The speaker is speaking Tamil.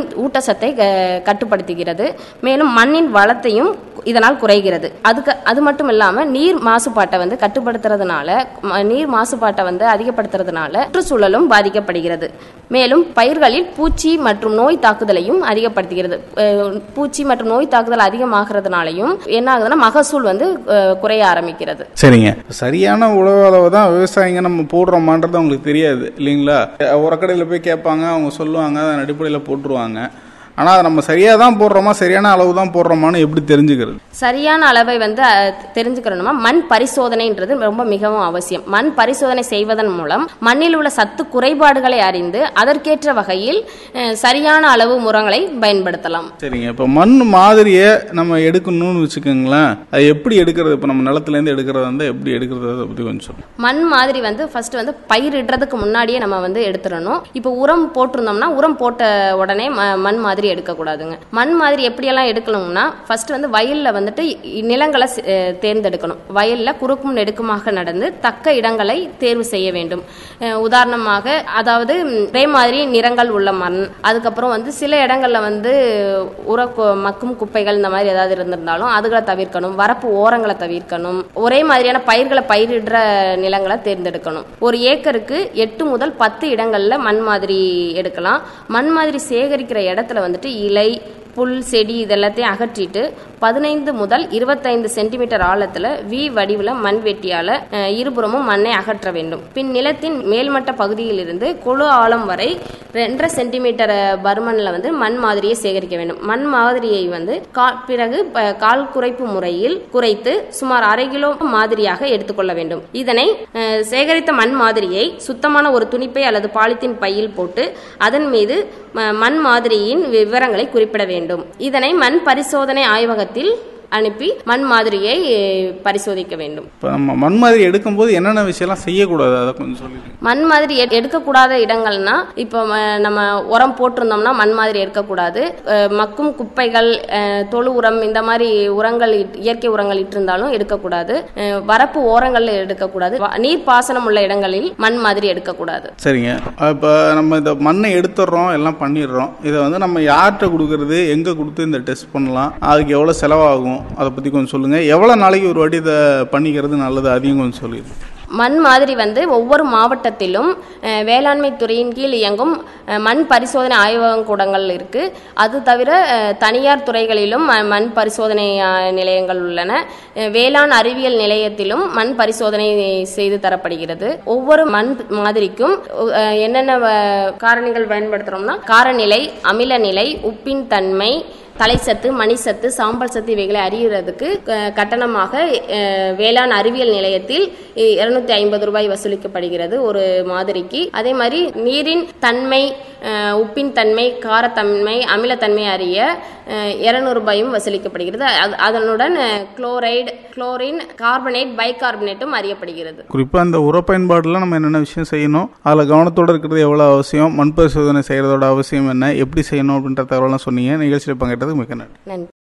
ஊட்டச்சத்தை க- கட்டுப்படுத்துகிறது மேலும் மண்ணின் வளத்தையும் இதனால் குறைகிறது அதுக்கு அது மட்டும் இல்லாமல் நீர் மாசுபாட்டை வந்து கட்டுப்படுத்துறதுனால ம- நீர் மாசுபாட்டை வந்து அதிகப்படுத்துறதுனால சுற்றுச்சூழலும் பாதிக்கப்படுகிறது மேலும் பயிர்களில் பூச்சி மற்றும் நோய் தாக்குதலையும் அதிகப்படுத்துகிறது அஹ் பூச்சி மற்றும் நோய் தாக்குதல் அதிகமாகிறதுனாலையும் என்ன ஆகுதுன்னா மகசூல் வந்து அஹ், குறைய ஆரம்பிக்கிறது சரிங்க சரியான உழவு அளவு தான் விவசாயிங்க நம்ம போடுறோமான்றது அவங்களுக்கு தெரியாது இல்லைங்களா உரக்கடையில் போய் கேட்பாங்க அவங்க சொல்லுவாங்க அதன் அடிப்படையில் போட்டுருவாங்க ஆனால் அதை நம்ம சரியாக தான் போடுறோமா சரியான அளவு தான் போடுறோமான்னு எப்படி தெரிஞ்சுக்கிறது சரியான அளவை வந்து அஹ், தெரிஞ்சுக்கணுமா மண் பரிசோதனைன்றது ரொம்ப மிகவும் அவசியம் மண் பரிசோதனை செய்வதன் மூலம் மண்ணில் உள்ள சத்து குறைபாடுகளை அறிந்து அதற்கேற்ற வகையில் அஹ், சரியான அளவு உரங்களை பயன்படுத்தலாம் சரிங்க இப்போ மண் மாதிரியை நம்ம எடுக்கணும்னு வச்சுக்கோங்களேன் அது எப்படி எடுக்கிறது இப்போ நம்ம நிலத்துலேருந்து எடுக்கிறதா இருந்தால் எப்படி எடுக்கிறது அதை பற்றி கொஞ்சம் சொல்லுங்க மண் மாதிரி வந்து ஃபர்ஸ்ட் வந்து பயிரிடுறதுக்கு முன்னாடியே நம்ம வந்து எடுத்துடணும் இப்போ உரம் போட்டிருந்தோம்னா உரம் போட்ட உடனே ம- மண் மாதிரி எடுக்கக்கூடாதுங்க மண் மாதிரி எப்படியெல்லாம் எடுக்கணும்னா ஃபர்ஸ்ட் வந்து வயலில் வந்துட்டு இ- நிலங்களை சி- அஹ் தேர்ந்தெடுக்கணும் வயலில் குறுக்கும் நெடுக்குமாக நடந்து தக்க இடங்களை தேர்வு செய்ய வேண்டும் அஹ் உதாரணமாக அதாவது ம், ஒரே மாதிரி நிறங்கள் உள்ள மண் அதுக்கப்புறம் வந்து சில இடங்கள்ல வந்து உர கு- மக்கும் குப்பைகள் இந்த மாதிரி ஏதாவது இருந்திருந்தாலும் அதுகளை தவிர்க்கணும் வரப்பு ஓரங்களை தவிர்க்கணும் ஒரே மாதிரியான பயிர்களை பயிரிடுற நிலங்களை தேர்ந்தெடுக்கணும் ஒரு ஏக்கருக்கு எட்டு முதல் பத்து இடங்கள்ல மண் மாதிரி எடுக்கலாம் மண் மாதிரி சேகரிக்கிற இடத்துல வந்துட்டு இலை புல் செடி இதெல்லாத்தையும் அகற்றிட்டு பதினைந்து முதல் இருபத்தைந்து சென்டிமீட்டர் ஆழத்துல வி வடிவில் மண் வெட்டியால அஹ், இருபுறமும் மண்ணை அகற்ற வேண்டும் பின் நிலத்தின் மேல்மட்ட பகுதியிலிருந்து கொழு ஆழம் வரை ரெண்டரை சென்டிமீட்டர் பருமன்ல வந்து மண் மாதிரியை சேகரிக்க வேண்டும் மண் மாதிரியை வந்து கா- பிறகு ப- கால் குறைப்பு முறையில் குறைத்து சுமார் அரை கிலோ மாதிரியாக எடுத்துக்கொள்ள வேண்டும் இதனை அஹ், சேகரித்த மண் மாதிரியை சுத்தமான ஒரு துணிப்பை அல்லது பாலித்தீன் பையில் போட்டு அதன் மீது ம- மண் மாதிரியின் விவரங்களை குறிப்பிட வேண்டும் இதனை மண் பரிசோதனை ஆய்வகத்தில் அனுப்பி மண் மாதிரியை அஹ், பரிசோதிக்க வேண்டும் இப்போ நம்ம மண் மாதிரி எடுக்கும்போது என்னென்ன விஷயம்லாம் செய்யக்கூடாது அதை கொஞ்சம் சொல்லிடுங்க மண் மாதிரி எடு- எடுக்கக்கூடாத இடங்கள்னா இப்போ ம- நம்ம உரம் போட்டிருந்தோம்னா மண் மாதிரி எடுக்கக்கூடாது அஹ் மக்கும் குப்பைகள் அஹ் தொழு உரம் இந்த மாதிரி உரங்கள் இட்- இயற்கை உரங்கள் இட்டிருந்தாலும் எடுக்கக்கூடாது அஹ் வரப்பு ஓரங்களில் எடுக்கக்கூடாது வ- நீர் பாசனம் உள்ள இடங்களில் மண் மாதிரி எடுக்கக்கூடாது சரிங்க இப்போ நம்ம இந்த மண்ணை எடுத்துடுறோம் எல்லாம் பண்ணிடுறோம் இதை வந்து நம்ம யார்கிட்ட கொடுக்கறது எங்கே கொடுத்து இந்த டெஸ்ட் பண்ணலாம் அதுக்கு எவ்வளோ செலவாகும் அதை பற்றி கொஞ்சம் சொல்லுங்கள் எவ்வளோ நாளைக்கு ஒரு வாட்டி இதை பண்ணிக்கிறது நல்லது அதையும் கொஞ்சம் சொல்லிடுங்க மண் மாதிரி வந்து ஒவ்வொரு மாவட்டத்திலும் அஹ், வேளாண்மை துறையின் கீழ் இயங்கும் அஹ், மண் பரிசோதனை ஆய்வகக்கூடங்கள் இருக்கு அது தவிர அஹ், தனியார் துறைகளிலும் ம- மண் பரிசோதனை அஹ், நிலையங்கள் உள்ளன அஹ், வேளாண் அறிவியல் நிலையத்திலும் மண் பரிசோதனை செய்து தரப்படுகிறது ஒவ்வொரு மண் மாதிரிக்கும் அஹ், என்னென்ன அஹ், காரணிகள் பயன்படுத்துறோம்னா காரநிலை அமிலநிலை உப்பின் தன்மை தலைச்சத்து மணிச்சத்து சாம்பல் சத்து இவைகளை அறியறதுக்கு அஹ், கட்டணமாக அஹ், வேளாண் அறிவியல் நிலையத்தில் இருநூத்தி ஐம்பது ரூபாய் வசூலிக்கப்படுகிறது ஒரு மாதிரிக்கு அதே மாதிரி நீரின் தன்மை அஹ், உப்பின் தன்மை காரத்தன்மை அமிலத்தன்மை அறிய இருநூறு ரூபாயும் வசூலிக்கப்படுகிறது அது- அதனுடன் குளோரைடு குளோரின் கார்பனேட் பைகார்பனேட்டும் அறியப்படுகிறது குறிப்பாக இந்த உர பயன்பாடுல நம்ம என்னென்ன விஷயம் செய்யணும் அதில் கவனத்தோடு இருக்கிறது எவ்வளோ அவசியம் மண் பரிசோதனை செய்கிறதோட அவசியம் என்ன எப்படி செய்யணும் அப்படின்ற தகவலாம் சொன்னீங்க நிகழ்ச்சியில் பங்கேற்றது மிக்க நன்றி நன்றி